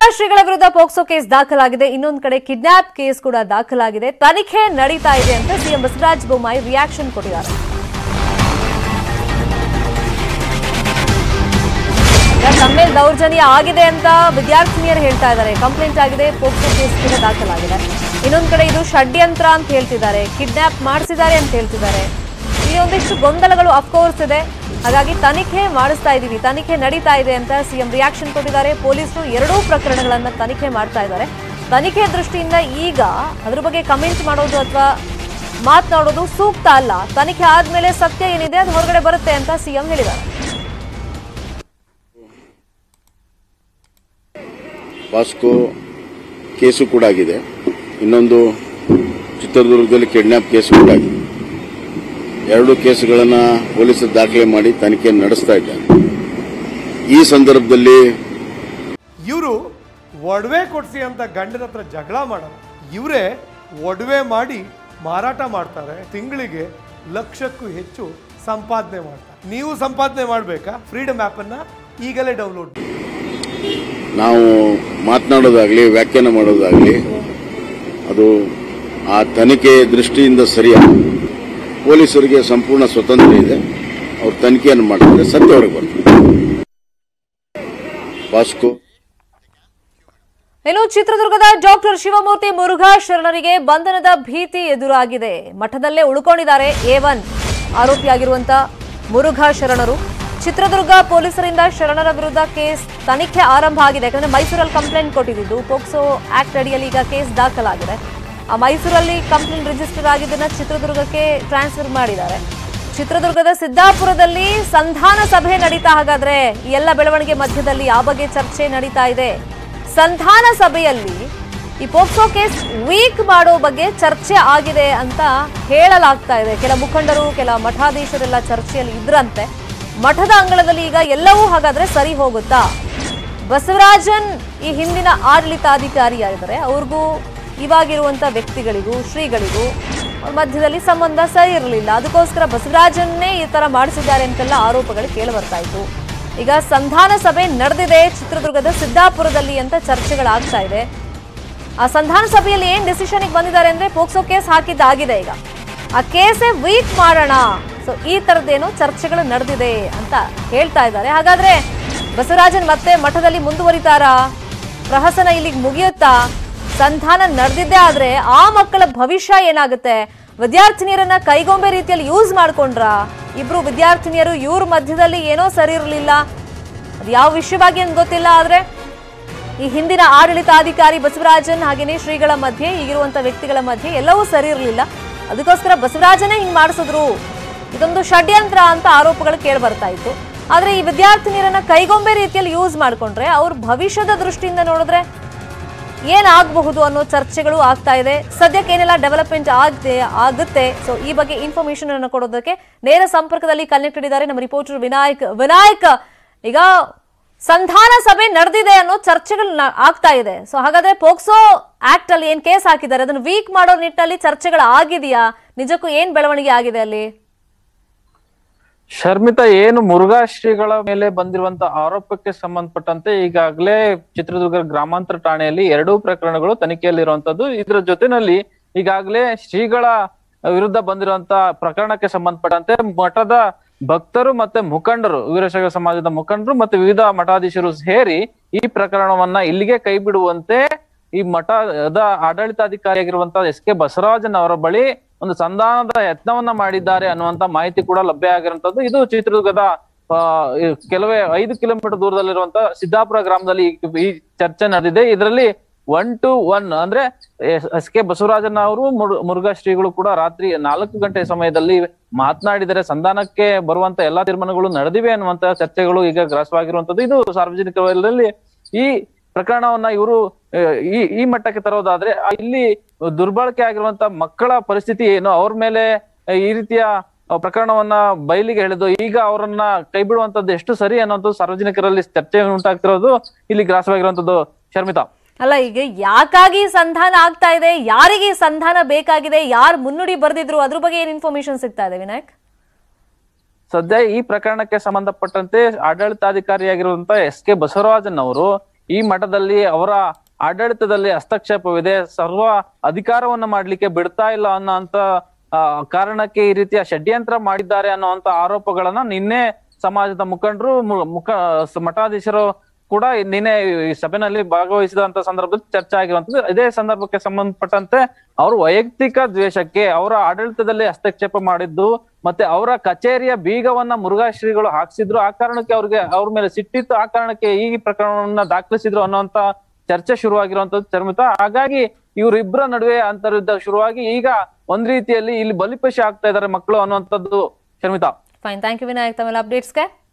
ಶ್ರೀಗಳ ವಿರುದ್ಧ POCSO case ದಾಖಲಾಗಿದೆ ಇನ್ನೊಂದು ಕಡೆ ಕಿಡ್ನಾಪ್ ಕೇಸ್ ಕೂಡ ದಾಖಲಾಗಿದೆ ತನಿಖೆ ನಡೀತಾ ಇದೆ ಅಂತ ಸಿಎಂ ಬಸವರಾಜ ಬೊಮ್ಮಾಯಿ ರಿಯಾಕ್ಷನ್ ಕೊಟ್ಟಿದ್ದಾರೆ ಈಗ ತಮ್ಮ ಮೇಲೆ ದೌರ್ಜನ್ಯ ಆಗಿದೆ ಅಂತ ವಿದ್ಯಾರ್ಥಿನಿಯರು ಹೇಳ್ತಾ ಇದ್ದಾರೆ ಕಂಪ್ಲೇಂಟ್ ಆಗಿದೆ ಪೋಕ್ಸೋ ಕೇಸ್ ಕೂಡ ದಾಖಲಾಗಿದೆ ಇನ್ನೊಂದು ಕಡೆ ಇದು ಷಡ್ಯಂತ್ರ ಅಂತ ಹೇಳ್ತಿದ್ದಾರೆ ಕಿಡ್ನಾಪ್ ಮಾಡಿಸಿದ್ದಾರೆ ಅಂತ ಹೇಳ್ತಿದ್ದಾರೆ ಇಲ್ಲಿ ಒಂದಿಷ್ಟು ಗೊಂದಲಗಳು ಅಫ್ಕೋರ್ಸ್ ಇದೆ ಹಾಗಾಗಿ ತನಿಖೆ ಮಾಡಿಸ್ತಾ ಇದ್ದೀವಿ ತನಿಖೆ ನಡೀತಾ ಇದೆ ಅಂತ ಸಿಎಂ ರಿಯಾಕ್ಷನ್ ಕೊಟ್ಟಿದ್ದಾರೆ ಪೊಲೀಸರು ಎರಡೂ ಪ್ರಕರಣಗಳನ್ನ ತನಿಖೆ ಮಾಡ್ತಾ ಇದ್ದಾರೆ ತನಿಖೆ ದೃಷ್ಟಿಯಿಂದ ಈಗ ಅದ್ರ ಬಗ್ಗೆ ಕಮೆಂಟ್ ಮಾಡೋದು ಅಥವಾ ಮಾತನಾಡೋದು ಸೂಕ್ತ ಅಲ್ಲ ತನಿಖೆ ಆದ್ಮೇಲೆ ಸತ್ಯ ಏನಿದೆ ಅದು ಹೊರಗಡೆ ಬರುತ್ತೆ ಅಂತ ಸಿಎಂ ಹೇಳಿದ್ದಾರೆ ಪಾಸ್ಕೋ ಕೇಸು ಕೂಡ ಆಗಿದೆ ಇನ್ನೊಂದು ಚಿತ್ರದುರ್ಗದಲ್ಲಿ ಕಿಡ್ನಾಪ್ ಕೇಸು ಕೂಡ ಆಗಿದೆ ಎರಡು ಕೇಸುಗಳನ್ನು ಪೊಲೀಸರು ದಾಖಲೆ ಮಾಡಿ ತನಿಖೆ ನಡೆಸ್ತಾ ಇದ್ದಾರೆ ಈ ಸಂದರ್ಭದಲ್ಲಿ ಇವರು ಒಡವೆ ಕೊಡಿಸಿ ಅಂತ ಗಂಡನ ಹತ್ರ ಜಗಳ ಮಾಡೋರು ಇವರೇ ಒಡವೆ ಮಾಡಿ ಮಾರಾಟ ಮಾಡ್ತಾರೆ ತಿಂಗಳಿಗೆ ಲಕ್ಷಕ್ಕೂ ಹೆಚ್ಚು ಸಂಪಾದನೆ ಮಾಡ್ತಾರೆ ನೀವು ಸಂಪಾದನೆ ಮಾಡಬೇಕಾ ಫ್ರೀಡಮ್ ಆ್ಯಪನ್ನು ಈಗಲೇ ಡೌನ್ಲೋಡ್ ಮಾಡಿ ನಾವು ಮಾತನಾಡೋದಾಗ್ಲಿ ವ್ಯಾಖ್ಯಾನ ಮಾಡೋದಾಗ್ಲಿ ಅದು ಆ ತನಿಖೆ ದೃಷ್ಟಿಯಿಂದ ಸರಿಯಲ್ಲ ಪೊಲೀಸರಿಗೆ ಸಂಪೂರ್ಣ ಸ್ವತಂತ್ರ ಇದೆ ಅವ್ರು ತನಿಖೆಯನ್ನು ಮಾಡ್ತಾರೆ ಸತ್ಯ ಹೊರಗೆ ಬರ್ತದೆ ಪಾಸ್ಕೋ ಇನ್ನು ಚಿತ್ರದುರ್ಗದ ಡಾಕ್ಟರ್ ಶಿವಮೂರ್ತಿ ಮುರುಘಾ ಶರಣರಿಗೆ ಬಂಧನದ ಭೀತಿ ಎದುರಾಗಿದೆ ಮಠದಲ್ಲೇ ಉಳ್ಕೊಂಡಿದ್ದಾರೆ ಎ ಒನ್ ಆರೋಪಿಯಾಗಿರುವಂತ ಮುರುಘಾ ಶರಣರು ಚಿತ್ರದುರ್ಗ ಪೊಲೀಸರಿಂದ ಶರಣರ ವಿರುದ್ಧ ಕೇಸ್ ತನಿಖೆ ಆರಂಭ ಆಗಿದೆ ಯಾಕಂದ್ರೆ ಮೈಸೂರಲ್ಲಿ ಕಂಪ್ಲೇಂಟ್ ಕೊಟ್ಟಿದ್ದು ಪೋಕ್ಸೋ ಆಕ್ಟ್ ಅಡಿಯಲ್ಲಿ ಈಗ ಕೇಸ್ ದಾಖಲಾಗಿದೆ ಆ ಮೈಸೂರಲ್ಲಿ ಕಂಪ್ಲೇಂಟ್ ರಿಜಿಸ್ಟರ್ ಆಗಿದ್ದನ್ನ ಚಿತ್ರದುರ್ಗಕ್ಕೆ ಟ್ರಾನ್ಸ್ಫರ್ ಮಾಡಿದ್ದಾರೆ ಚಿತ್ರದುರ್ಗದ ಸಿದ್ದಾಪುರದಲ್ಲಿ ಸಂಧಾನ ಸಭೆ ನಡೀತಾ ಹಾಗಾದ್ರೆ ಈ ಎಲ್ಲ ಬೆಳವಣಿಗೆ ಮಧ್ಯದಲ್ಲಿ ಆ ಬಗ್ಗೆ ಚರ್ಚೆ ನಡೀತಾ ಇದೆ ಸಂಧಾನ ಸಭೆಯಲ್ಲಿ ಈ ಪೋಕ್ಸೋ ಕೇಸ್ ವೀಕ್ ಮಾಡೋ ಬಗ್ಗೆ ಚರ್ಚೆ ಆಗಿದೆ ಅಂತ ಹೇಳಲಾಗ್ತಾ ಇದೆ ಕೆಲ ಮುಖಂಡರು ಕೆಲ ಮಠಾಧೀಶರೆಲ್ಲ ಚರ್ಚೆಯಲ್ಲಿ ಇದ್ರಂತೆ ಮಠದ ಅಂಗಳದಲ್ಲಿ ಈಗ ಎಲ್ಲವೂ ಹಾಗಾದ್ರೆ ಸರಿ ಹೋಗುತ್ತಾ ಬಸವರಾಜನ್ ಈ ಹಿಂದಿನ ಆಡಳಿತಾಧಿಕಾರಿಯಾಗಿದ್ದಾರೆ ಅವ್ರಿಗೂ ಇವಾಗಿರುವಂತ ವ್ಯಕ್ತಿಗಳಿಗೂ ಶ್ರೀಗಳಿಗೂ ಅವ್ರ ಮಧ್ಯದಲ್ಲಿ ಸಂಬಂಧ ಸರಿ ಇರಲಿಲ್ಲ ಅದಕ್ಕೋಸ್ಕರ ಬಸವರಾಜನ್ನೇ ಈ ತರ ಮಾಡಿಸಿದ್ದಾರೆ ಅಂತೆಲ್ಲ ಆರೋಪಗಳು ಕೇಳಿ ಬರ್ತಾ ಇತ್ತು ಈಗ ಸಂಧಾನ ಸಭೆ ನಡೆದಿದೆ ಚಿತ್ರದುರ್ಗದ ಸಿದ್ದಾಪುರದಲ್ಲಿ ಅಂತ ಚರ್ಚೆಗಳಾಗ್ತಾ ಇದೆ ಆ ಸಂಧಾನ ಸಭೆಯಲ್ಲಿ ಏನ್ ಡಿಸಿಷನ್ಗೆ ಬಂದಿದ್ದಾರೆ ಅಂದ್ರೆ ಪೋಕ್ಸೋ ಕೇಸ್ ಹಾಕಿದ್ದಾಗಿದೆ ಈಗ ಆ ಕೇಸೇ ವೀಕ್ ಮಾಡೋಣ ಸೊ ಈ ತರದ್ದೇನೋ ಚರ್ಚೆಗಳು ನಡೆದಿದೆ ಅಂತ ಹೇಳ್ತಾ ಇದ್ದಾರೆ ಹಾಗಾದ್ರೆ ಬಸವರಾಜನ್ ಮತ್ತೆ ಮಠದಲ್ಲಿ ಮುಂದುವರಿತಾರಾ ಪ್ರಹಸನ ಇಲ್ಲಿಗೆ ಮುಗಿಯುತ್ತಾ ಸಂಧಾನ ನಡೆದಿದ್ದೇ ಆದ್ರೆ ಆ ಮಕ್ಕಳ ಭವಿಷ್ಯ ಏನಾಗುತ್ತೆ ವಿದ್ಯಾರ್ಥಿನಿಯರನ್ನ ಕೈಗೊಂಬೆ ರೀತಿಯಲ್ಲಿ ಯೂಸ್ ಮಾಡ್ಕೊಂಡ್ರ ಇಬ್ರು ವಿದ್ಯಾರ್ಥಿನಿಯರು ಇವ್ರ ಮಧ್ಯದಲ್ಲಿ ಏನೋ ಸರಿ ಇರಲಿಲ್ಲ ಅದು ಯಾವ ವಿಷಯವಾಗಿ ಅಂತ ಗೊತ್ತಿಲ್ಲ ಆದ್ರೆ ಈ ಹಿಂದಿನ ಆಡಳಿತಾಧಿಕಾರಿ ಬಸವರಾಜನ್ ಹಾಗೇನೆ ಶ್ರೀಗಳ ಮಧ್ಯೆ ಈಗಿರುವಂತ ವ್ಯಕ್ತಿಗಳ ಮಧ್ಯೆ ಎಲ್ಲವೂ ಸರಿ ಇರಲಿಲ್ಲ ಅದಕ್ಕೋಸ್ಕರ ಬಸವರಾಜನೇ ಹಿಂಗ್ ಮಾಡಿಸಿದ್ರು ಇದೊಂದು ಷಡ್ಯಂತ್ರ ಅಂತ ಆರೋಪಗಳು ಕೇಳಿ ಬರ್ತಾ ಇತ್ತು ಆದ್ರೆ ಈ ವಿದ್ಯಾರ್ಥಿನಿಯರನ್ನ ಕೈಗೊಂಬೆ ರೀತಿಯಲ್ಲಿ ಯೂಸ್ ಮಾಡ್ಕೊಂಡ್ರೆ ಅವ್ರ ಭವಿಷ್ಯದ ದೃಷ್ಟಿಯಿಂದ ನೋಡಿದ್ರೆ ಏನಾಗಬಹುದು ಅನ್ನೋ ಚರ್ಚೆಗಳು ಆಗ್ತಾ ಇದೆ ಸದ್ಯಕ್ಕೆ ಏನೆಲ್ಲ ಡೆವಲಪ್ಮೆಂಟ್ ಆಗದೆ ಆಗುತ್ತೆ ಸೊ ಈ ಬಗ್ಗೆ ಇನ್ಫಾರ್ಮೇಶನ್ ಅನ್ನು ಕೊಡೋದಕ್ಕೆ ನೇರ ಸಂಪರ್ಕದಲ್ಲಿ ಕನೆಕ್ಟೆಡ್ ಇದ್ದಾರೆ ನಮ್ಮ ರಿಪೋರ್ಟರ್ ವಿನಾಯಕ್ ವಿನಾಯಕ್ ಈಗ ಸಂಧಾನ ಸಭೆ ನಡೆದಿದೆ ಅನ್ನೋ ಚರ್ಚೆಗಳು ನ- ಆಗ್ತಾ ಇದೆ ಸೊ ಹಾಗಾದ್ರೆ ಪೋಕ್ಸೋ ಆಕ್ಟ್ ಅಲ್ಲಿ ಏನ್ ಕೇಸ್ ಹಾಕಿದ್ದಾರೆ ಅದನ್ನು ವೀಕ್ ಮಾಡೋ ನಿಟ್ಟಲ್ಲಿ ಚರ್ಚೆಗಳು ಆಗಿದೆಯಾ ನಿಜಕ್ಕೂ ಏನ್ ಬೆಳವಣಿಗೆ ಆಗಿದೆ ಅಲ್ಲಿ ಶರ್ಮಿತಾ ಏನು ಮುರುಘಾ ಶ್ರೀಗಳ ಮೇಲೆ ಬಂದಿರುವಂತ ಆರೋಪಕ್ಕೆ ಸಂಬಂಧಪಟ್ಟಂತೆ ಈಗಾಗಲೇ ಚಿತ್ರದುರ್ಗ ಗ್ರಾಮಾಂತರ ಠಾಣೆಯಲ್ಲಿ ಎರಡೂ ಪ್ರಕರಣಗಳು ತನಿಖೆಯಲ್ಲಿರುವಂತದ್ದು ಇದರ ಜೊತೆನಲ್ಲಿ ಈಗಾಗಲೇ ಶ್ರೀಗಳ ವಿರುದ್ಧ ಬಂದಿರುವಂತ ಪ್ರಕರಣಕ್ಕೆ ಸಂಬಂಧಪಟ್ಟಂತೆ ಮಠದ ಭಕ್ತರು ಮತ್ತೆ ಮುಖಂಡರು ವೀರಶೈವ ಸಮಾಜದ ಮುಖಂಡರು ಮತ್ತೆ ವಿವಿಧ ಮಠಾಧೀಶರು ಸೇರಿ ಈ ಪ್ರಕರಣವನ್ನ ಇಲ್ಲಿಗೆ ಕೈ ಬಿಡುವಂತೆ ಈ ಮಠದ ಆಡಳಿತಾಧಿಕಾರಿಯಾಗಿರುವಂತಹ ಎಸ್ ಕೆ ಬಸವರಾಜನ್ ಅವರ ಬಳಿ ಒಂದು ಸಂಧಾನದ ಯತ್ನವನ್ನ ಮಾಡಿದ್ದಾರೆ ಅನ್ನುವಂತ ಮಾಹಿತಿ ಕೂಡ ಲಭ್ಯ ಆಗಿರುವಂತದ್ದು ಇದು ಚಿತ್ರದುರ್ಗದ ಆ, ಈ ಕೆಲವೇ ಐದು ಕಿಲೋಮೀಟರ್ ದೂರದಲ್ಲಿರುವಂತ ಸಿದ್ದಾಪುರ ಗ್ರಾಮದಲ್ಲಿ ಈ- ಈ ಚರ್ಚೆ ನಡೆದಿದೆ ಇದರಲ್ಲಿ ಒನ್ ಟು ಒನ್ ಅಂದ್ರೆ ಎಸ್ ಕೆ ಬಸವರಾಜನ್ ಅವರು ಮುರು- ಮುರುಘಾ ಶ್ರೀಗಳು ಕೂಡ ರಾತ್ರಿ ನಾಲ್ಕು ಗಂಟೆ ಸಮಯದಲ್ಲಿ ಮಾತನಾಡಿದರೆ ಸಂಧಾನಕ್ಕೆ ಬರುವಂತ ಎಲ್ಲಾ ತೀರ್ಮಾನಗಳು ನಡೆದಿವೆ ಅನ್ನುವಂತ ಚರ್ಚೆಗಳು ಈಗ ಗ್ರಾಸವಾಗಿರುವಂತದ್ದು ಇದು ಸಾರ್ವಜನಿಕ ವಲಯದಲ್ಲಿ ಈ ಪ್ರಕರಣವನ್ನ ಇವರು ಈ ಈ ಮಟ್ಟಕ್ಕೆ ತರೋದಾದ್ರೆ ಆ ಇಲ್ಲಿ ದುರ್ಬಳಕೆ ಆಗಿರುವಂತ ಮಕ್ಕಳ ಪರಿಸ್ಥಿತಿ ಏನು ಅವ್ರ ಮೇಲೆ ಆ, ಈ ರೀತಿಯ ಆ, ಪ್ರಕರಣವನ್ನ ಬಯಲಿಗೆ ಎಳೆದು ಈಗ ಅವರನ್ನ ಕೈ ಬಿಡುವಂತದ್ದು ಎಷ್ಟು ಸರಿ ಅನ್ನೋದು ಸಾರ್ವಜನಿಕರಲ್ಲಿ ಚರ್ಚೆ ಉಂಟಾಗ್ತಿರೋದು ಇಲ್ಲಿ ಗ್ರಾಸವಾಗಿರುವಂತದ್ದು ಶರ್ಮಿತಾ ಅಲ್ಲ ಈಗ ಯಾಕಾಗಿ ಸಂಧಾನ ಆಗ್ತಾ ಇದೆ ಯಾರಿಗೆ ಈ ಸಂಧಾನ ಬೇಕಾಗಿದೆ ಯಾರು ಮುನ್ನುಡಿ ಬರೆದಿದ್ರು ಅದ್ರ ಬಗ್ಗೆ ಏನ್ ಇನ್ಫಾರ್ಮೇಶನ್ ಸಿಗ್ತಾ ಇದೆ ವಿನಾಯಕ್ ಸದ್ಯ ಈ ಪ್ರಕರಣಕ್ಕೆ ಸಂಬಂಧಪಟ್ಟಂತೆ ಆಡಳಿತಾಧಿಕಾರಿಯಾಗಿರುವಂತ ಎಸ್ ಕೆ ಬಸವರಾಜನ್ ಅವರು ಈ ಮಠದಲ್ಲಿ ಅವರ ಆಡಳಿತದಲ್ಲಿ ಹಸ್ತಕ್ಷೇಪವಿದೆ ಸರ್ವ ಅಧಿಕಾರವನ್ನ ಮಾಡ್ಲಿಕ್ಕೆ ಬಿಡ್ತಾ ಇಲ್ಲ ಅನ್ನೋಂತ ಆ, ಕಾರಣಕ್ಕೆ ಈ ರೀತಿಯ ಷಡ್ಯಂತ್ರ ಮಾಡಿದ್ದಾರೆ ಅನ್ನುವಂತ ಆರೋಪಗಳನ್ನ ನಿನ್ನೆ ಸಮಾಜದ ಮುಖಂಡರು ಮು- ಮುಖ ಸ- ಮಠಾಧೀಶರು ಕೂಡ ನಿನ್ನೆ ಈ ಸಭೆನಲ್ಲಿ ಭಾಗವಹಿಸಿದಂತ ಸಂದರ್ಭದಲ್ಲಿ ಚರ್ಚೆ ಆಗಿರುವಂತದ್ದು ಇದೇ ಸಂದರ್ಭಕ್ಕೆ ಸಂಬಂಧಪಟ್ಟಂತೆ ಅವರು ವೈಯಕ್ತಿಕ ದ್ವೇಷಕ್ಕೆ ಅವರ ಆಡಳಿತದಲ್ಲಿ ಹಸ್ತಕ್ಷೇಪ ಮಾಡಿದ್ದು ಮತ್ತೆ ಅವರ ಕಚೇರಿಯ ಬೀಗವನ್ನ ಮುರುಘಾ ಶ್ರೀಗಳು ಹಾಕ್ಸಿದ್ರು ಆ ಕಾರಣಕ್ಕೆ ಅವ್ರಿಗೆ ಅವ್ರ ಮೇಲೆ ಸಿಟ್ಟಿತ್ತು ಆ ಕಾರಣಕ್ಕೆ ಈ ಪ್ರಕರಣವನ್ನ ದಾಖಲಿಸಿದ್ರು ಅನ್ನುವಂತ ಚರ್ಚೆ ಶುರುವಾಗಿರುವಂತದ್ದು ಚರ್ಮಿತ ಹಾಗಾಗಿ ಇವರಿಬ್ಬರ ನಡುವೆ ಅಂತರ್ಯುದ್ಧ ಶುರುವಾಗಿ ಈಗ ಒಂದ್ ರೀತಿಯಲ್ಲಿ ಇಲ್ಲಿ ಬಲಿಪಶು ಆಗ್ತಾ ಇದಾರೆ ಮಕ್ಕಳು ಅನ್ನುವಂಥದ್ದು Sharmitha fine thank you Vinayak ತಮ್ಮೆಲ್ಲ ಅಪ್ಡೇಟ್ಸ್ಗೆ